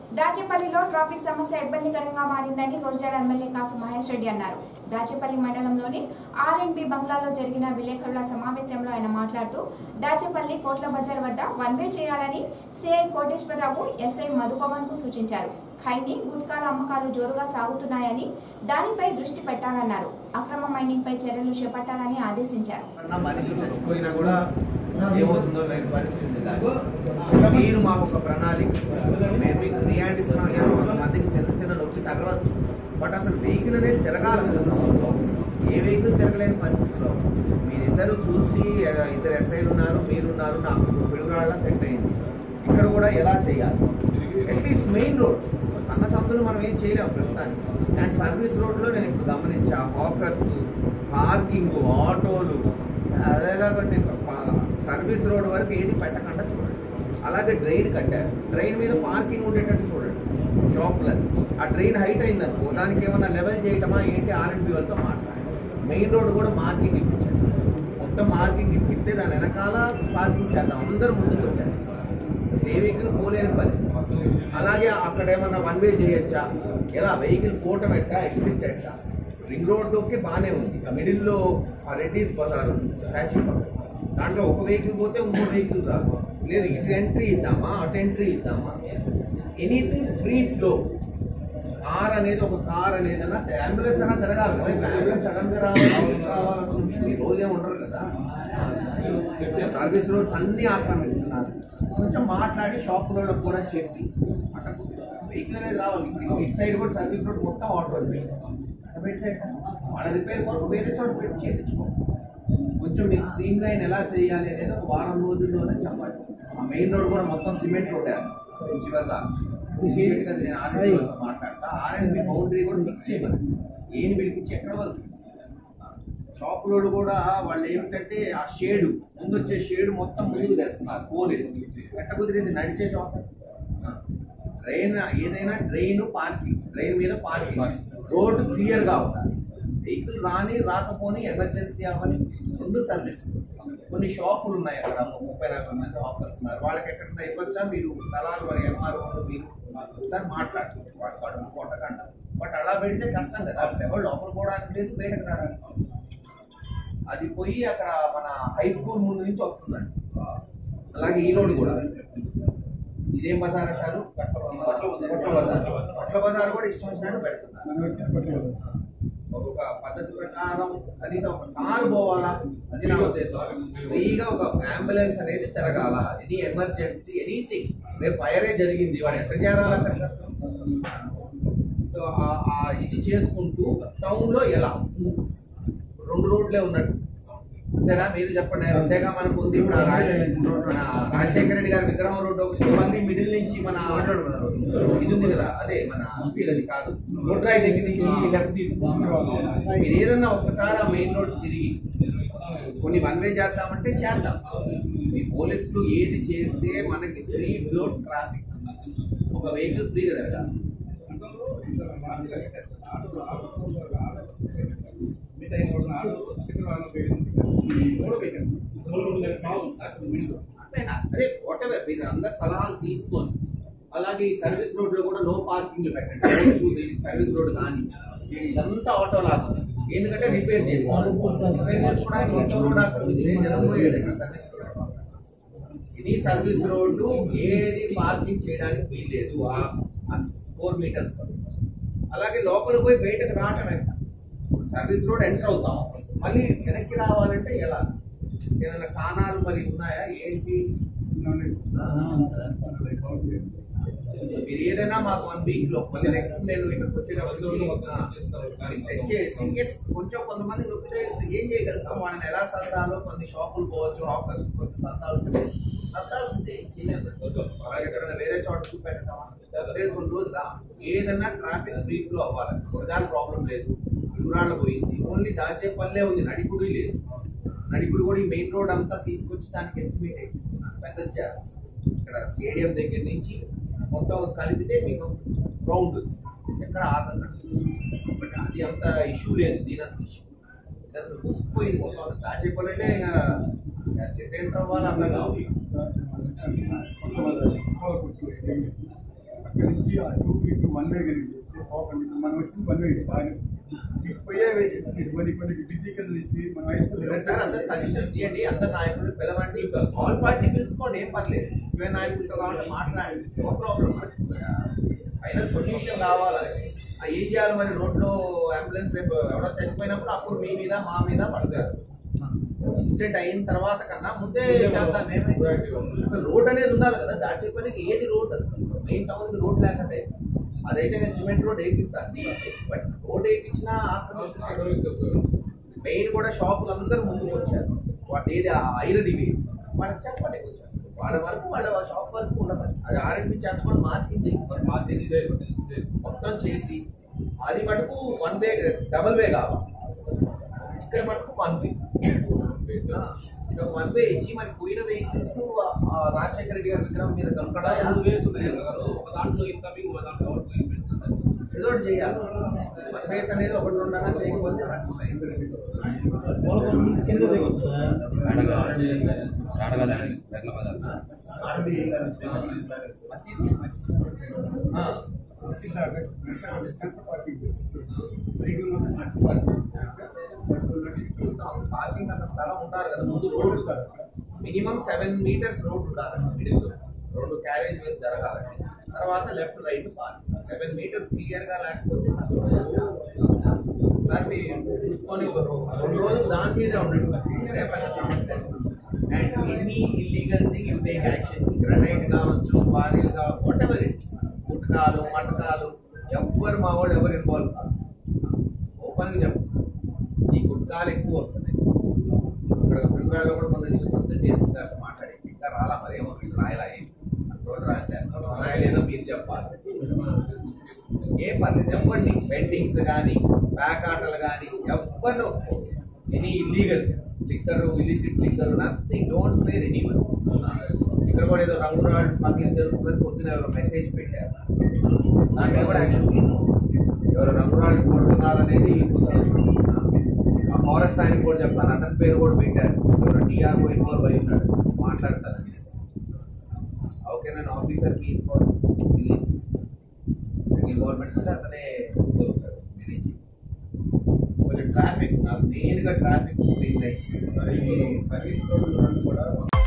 దాచేపల్లిలో traffic సమస్య ఇబ్బందికరంగా మారిందని గురజాల ఎమ్మెల్యే కాసు మహేష్ రెడ్డి అన్నారు దాచేపల్లి మండలంలోని ఆర్ అండ్ బి బంగ్లాలో జరిగిన విలేకరుల సమావేశంలో ఆయన మాట్లాడుతూ దాచేపల్లి కోట్ల బజార్ వద్ద వన్ వే చేయాలని సిఐ కోటేశ్వరరావు ఎస్ఐ మధుపవన్ కు సూచించారు ఖైనీ గుట్కాల అమ్మకాలు జోరుగా సాగుతున్నాయని దానిపై దృష్టి పెట్టాలన్నారు అక్రమ మైనింగ్ పై చర్యలు చేపట్టాలని ఆదేశించారు అన్న మనిషి చచ్చిపోయినా కూడా ఏమవుతుందో లేని పరిస్థితి ఉంది దానికి. మీరు మాకు ఒక ప్రణాళిక మేము మీకు రియాలిటీ ఇస్తున్నాం yes, కొంతమందికి చిన్న చిన్న నొప్పి తగలవచ్చు బట్ అసలు వెహికల్ అనేది తిరగాలి కదా ఏ వెహికల్ తిరగలేని పరిస్థితిలో మీరిద్దరు చూసి ఆ, ఇద్దరు ఎస్ఐలు ఉన్నారు మీరున్నారు నాకు పిడుగురాళ్ళ సెట్ అయింది ఇక్కడ కూడా ఎలా చేయాలి అట్లీస్ట్ మెయిన్ రోడ్ సన్న సందులు మనం ఏం చేయలేము ప్రస్తుతానికి అండ్ సర్వీస్ రోడ్లో నేను ఇప్పుడు గమనించా హాకర్స్ పార్కింగ్ ఆటోలు అదేలాగా సర్వీస్ రోడ్ వరకు ఏది పెట్టకుండా చూడండి అలాగే డ్రైన్ కట్టారు డ్రైన్ మీద పార్కింగ్ ఉండేటట్టు చూడండి షాపులని ఆ డ్రైన్ హైట్ అయిందనుకో దానికి ఏమన్నా లెవెల్ చేయటమా ఏంటి ఆర్ఎండ్బి వాళ్ళతో మాట్లాడాలి మెయిన్ రోడ్ కూడా మార్కింగ్ ఇప్పించండి మొత్తం మార్కింగ్ ఇప్పిస్తే దాని వెనకాల పార్కింగ్ చేద్దాం అందరూ ముందుకు వచ్చేస్తారు ఏ వెహికల్ పోలేని పరిస్థితి అలాగే అక్కడ ఏమన్నా వన్ వే చేయొచ్చా ఎలా వెహికల్ పోవటం ఎట్టా ఎగ్జిట్ ఎట్టా రింగ్ రోడ్లోకి బాగానే ఉంది మిడిల్లో ఆ రెడ్డిస్ బజార్ ఉంది స్టాచ్యూ పక్కన దాంట్లో ఒక వెహికల్ పోతే ఇంకో వెహికల్ రాదు లేదు ఇటు ఎంట్రీ ఇద్దామా అటు ఎంట్రీ ఇద్దామా ఎనీథింగ్ ఫ్రీ ఫ్లో కార్ అనేది ఒక కార్ అనేది అన్న అంబులెన్స్ అన్నా తిరగాలి కదా ఇప్పుడు అంబులెన్స్ సడన్ గా రావాలి రావాల్సిన విషయం ఈ రోజే ఉండరు కదా సర్వీస్ రోడ్స్ అన్ని ఆక్రమిస్తున్నారు కొంచెం మాట్లాడి షాపులలో కూడా చెప్పి అక్కడ వెహికల్ అనేది రావాలి ఇప్పుడు ఇటు సైడ్ కూడా సర్వీస్ రోడ్ మొత్తం ఆటో అక్కడ పెడితే వాళ్ళ రిపేర్ కొరకు వేరే చోట పెట్టి చేయించుకోవాలి కొంచెం మీరు స్ట్రీమ్ లైన్ ఎలా చేయాలి అనేది ఒక వారం రోజుల్లోనే చెప్పాలి ఆ మెయిన్ రోడ్ కూడా మొత్తం సిమెంట్ రోడ్ చివరిగా సిమెంట్ కదా నేను ఆర్ఎన్బి మాట్లాడతా ఆర్ఎన్బి బౌండరీ కూడా ఫిక్స్ చేయమని ఏం పిలిపించి ఎక్కడ వరకు షాపులోళ్ళు కూడా వాళ్ళు ఏమిటంటే ఆ షేడ్ ముందు వచ్చే షేడ్ మొత్తం ముందుకు తెస్తున్నారు పోలేసి ఎట్ట కుదిరింది నడిచే చోట డ్రైన్ ఏదైనా డ్రైన్ పార్కింగ్ డ్రైన్ మీద పార్కింగ్ రోడ్డు క్లియర్గా ఉండాలి వెహికల్ రాని రాకపోని ఎమర్జెన్సీ అవ్వని రెండు సర్వీస్ కొన్ని షాపులు ఉన్నాయి అక్కడ ఒక ముప్పై నలభై మంది ఆఫర్స్ ఉన్నారు వాళ్ళకి ఎక్కడైనా ఇవ్వచ్చా మీరు స్థలాలు మరి ఎంఆర్ఓ మీరు ఒకసారి మాట్లాడుతుంది వాళ్ళు కడుపు కొట్టకుండా బట్ అలా పెడితే కష్టం కదా అసలు ఎవరు లోపల పోవడానికి లేదు బయటకు రావడానికి అది పోయి అక్కడ మన హై స్కూల్ ముందు నుంచి వస్తుందండి అలాగే ఈ రోడ్ కూడా ఇదేం బజార్ అంటారు కొట్ల బజార్ కొట్ల బజార్ కూడా ఇష్టం వచ్చినట్టు పెడుతున్నారు ఒక్కొక్క పద్ధతి ప్రకారం కనీసం ఒక కారు పోవాలా అది నా ఉద్దేశం ఫ్రీగా ఒక అంబులెన్స్ అనేది తిరగాల ఎనీ ఎమర్జెన్సీ ఎనీథింగ్ రేపు ఫైరే జరిగింది వాడు ఎక్కడ చేరాలి అక్కడికి అసలు? సో ఆ- ఆ ఇది చేసుకుంటూ టౌన్ లో ఎలా రెండు రోడ్లే ఉన్నట్టు అంతేనా మీరు చెప్పండి అంతేగా మనకు ఉంది ఇప్పుడు ఆ రాజ- మన రాజశేఖర రెడ్డి గారి విగ్రహం రోడ్డు ఒకటి మళ్ళీ మిడిల్ నుంచి మన ఇది ఉంది కదా అదే మన ఫీల్ అది కాదు రోడ్ రాయి దగ్గర నుంచి లెఫ్ట్ తీసుకుంటున్నాం మీరు ఏదన్నా ఒక్కసారి ఆ మెయిన్ రోడ్ తిరిగి కొన్ని వన్ వే చేద్దామంటే చేద్దాం ఈ పోలీసులు ఏది చేస్తే మనకి ఫ్రీ ఫ్లో ట్రాఫిక్ ఒక వెహికల్ ఫ్రీగా తిరగాలి అంతేనా అదే వాట్ ఎవర్ మీరు అందరు సలహాలు తీసుకొని అలాగే ఈ సర్వీస్ రోడ్ లో కూడా నో పార్కింగ్ పెట్టండి సర్వీస్ రోడ్ కానీ ఇదంతా ఆటో లాగా ఎందుకంటే రిపేర్ చేసుకోవాలి రిపేర్ చేసుకోవడానికి ఒక్క రోడ్ ఆక్రమిస్తే జనం పోయాడు ఇక్కడ సర్వీస్ రోడ్ ఇది సర్వీస్ రోడ్డు ఏది పార్కింగ్ చేయడానికి వీల్లేదు ఫోర్ మీటర్స్ అలాగే లోపల పోయి బయటకు రావటం ఎంత సర్వీస్ రోడ్ ఎంటర్ అవుతాం మళ్ళీ వెనక్కి రావాలంటే ఎలా ఏదైనా కాణాలు మరి ఉన్నాయా ఏంటి మీరు ఏదైనా మాకు వన్ వీక్ లో మళ్ళీ నెక్స్ట్ నేను ఇక్కడికి వచ్చేటప్పుడు సెట్ చేసి yes, కొంచెం కొంతమంది నొప్పితే ఏం చేయగలుగుతాం వాళ్ళని ఎలా సర్దాలో కొన్ని షాపులు పోవచ్చు ఆఫర్స్ కొంచెం సర్దాల్సిందే సర్దాల్సిందే ఏం చేయలేదు అలాగే ఎక్కడైనా వేరే చోట చూపెట్టడం లేదు కొన్ని రోజులు ఏదన్నా ట్రాఫిక్ ఫ్రీ ఫ్లో అవ్వాలి ఒకసారి ప్రాబ్లం లేదు దూరాలు పోయింది ఓన్లీ దాచేపల్లే ఉంది నడిపుడి లేదు నడిపుడు కూడా ఈ మెయిన్ రోడ్ అంతా తీసుకొచ్చి దానికి ఎస్టిమేట్ అయిపోతున్నాను పెద్ద ఇక్కడ స్టేడియం దగ్గర నుంచి మొత్తం కలిపితే మీకు రౌండ్ ఎక్కడ ఆగన్నట్టు బట్ అది అంత ఇష్యూ లేదు దీని అంత ఇష్యూ ఇది అసలు మూసుకుపోయింది మొత్తం దాచేపల్లంటే ఇంకా ఎంటర్ అవ్వాలి అర్థం కావు అక్కడి నుంచి అటు ఇటు వన్ వే కనుక చేస్తే పోకండి మనం వచ్చింది వన్ వే బాగా ఇటు పోయే వెహికల్స్ ఇటు కొన్ని కొన్ని బ్రిడ్జి కింద నుంచి మన హై స్కూల్ సార్ అందరు సజెషన్స్ ఇవ్వండి అందరు నాయకులు పిలవండి ఆల్ పార్టీ పిలుచుకోండి ఏం పర్లేదు ఇవే నాయకులతో కాబట్టి మాట్లాడండి నో ప్రాబ్లం అయినా సొల్యూషన్ కావాలని ఆ ఏం చేయాలి మరి రోడ్లో అంబులెన్స్ రేపు ఎవడో చనిపోయినప్పుడు అప్పుడు మీ మీద మా మీద పడతారు ఇన్సిడెంట్ అయిన తర్వాత కన్నా ముందే చేద్దాం మేమే అసలు రోడ్ అనేది ఉండాలి కదా దాచేపల్లికి ఏది రోడ్ మెయిన్ టౌన్ కి రోడ్ లేకంటే అదైతే నేను సిమెంట్ రోడ్ వేయిస్తాను బట్ రోడ్ వేయించినా మెయిన్ కూడా షాపులు అందరూ ముందుకు వచ్చారు వాటి ఏది ఆ ఐరన్ వేసి వాళ్ళకి చెప్పండి కొంచెం వాళ్ళ వరకు వాళ్ళ షాప్ వరకు ఉండమని అది ఆర్ఎంపీ చేత కూడా మార్చింగ్ చేయించారు మాకు తెలిసి మొత్తం చేసి అది మటుకు వన్ వే డబల్ వే కావాలి ఇక్కడ మటుకు వన్ వే ఇక్కడ వన్ వే ఇచ్చి మరి పోయిన వెహికల్స్ రాజశేఖర రెడ్డి గారి విగ్రహం మీద కనపడా రెండు వేస్ ఉన్నాయి కదా ఒక దాంట్లో ఇన్కమింగ్ ఒక దాంట్లో అవుట్ గోయింగ్ పెట్టిన సార్ ఏదో ఒకటి చేయాలి వన్ వేస్ అనేది ఒకటి రెండన్నా చేయకపోతే కష్టమైంది కింద దిగొచ్చు సార్ రాడగదండి వెర్ల పదార్థ మసీద్ ఆ, సెంటర్ పార్కింగ్ సైకిల్ మొత్తం సెంటర్ పార్కింగ్ పార్కింగ్ అంత స్థలం ఉండాలి కదా ముందు road sir minimum seven metres road ఉండాలి రెండు క్యారేజ్ వేసి జరగాలండి తర్వాత left right park seven metres clear గా లేకపోతే కష్టం సార్ మీరు చూసుకొని ఒక రో- రెండు రోజులు దాని మీదే ఉండండి రేపటి సమస్య and any illegal thing you take action granite కావచ్చు క్వారీలు కావచ్చు వాట్ ఎవర్ ఇట్ గుట్కాలు మటకాలు ఎవ్వరు మా వాళ్ళు ఎవరు ఇన్వాల్వ్ కాదు ఓపెన్ గా చెప్తున్నారు ఈ గుట్కాలు ఎక్కువ వస్తున్నాయి ఇక్కడ పిల్లలు కూడా మన న్యూస్ వస్తే జేసీ గారితో మాట్లాడి ఇంకా రాలా మరి ఏమో వీళ్ళు రాయలా ఏమి రోడ్డు రాశారు రాయలేదో మీరు చెప్పాలి ఏం పర్లేదు చెప్పండి బెట్టింగ్స్ కానీ బ్యాక్ ఆటలు కానీ ఎవ్వరు any illegal liquor illicit liquor nothing don't spare any one ఇక్కడ కూడా ఏదో రంగు రాడ్ స్మగ్లింగ్ జరుగుతుందని పొద్దున ఎవరో మెసేజ్ పెట్టారు దాని మీద కూడా యాక్షన్ తీసుకోండి ఎవరు రంగు రాళ్ళు కొడుతున్నారు అనేది ఆ ఫారెస్ట్ ఆయన కూడా చెప్తాను అతని పేరు కూడా పెట్టారు ఎవరు టీఆర్ఓ ఇన్వాల్వ్ అయి ఉన్నాడు మాట్లాడతానని ఓకే నేను ఆఫీసర్ మీ ఇన్వాల్వ్మెంట్ ఉంటే అతనే దొరుకుతాడు మేనేజ్ కొంచెం ట్రాఫిక్ నాకు మెయిన్గా ట్రాఫిక్ స్క్రీన్ లైట్స్ సర్వీస్ రోడ్లు కూడా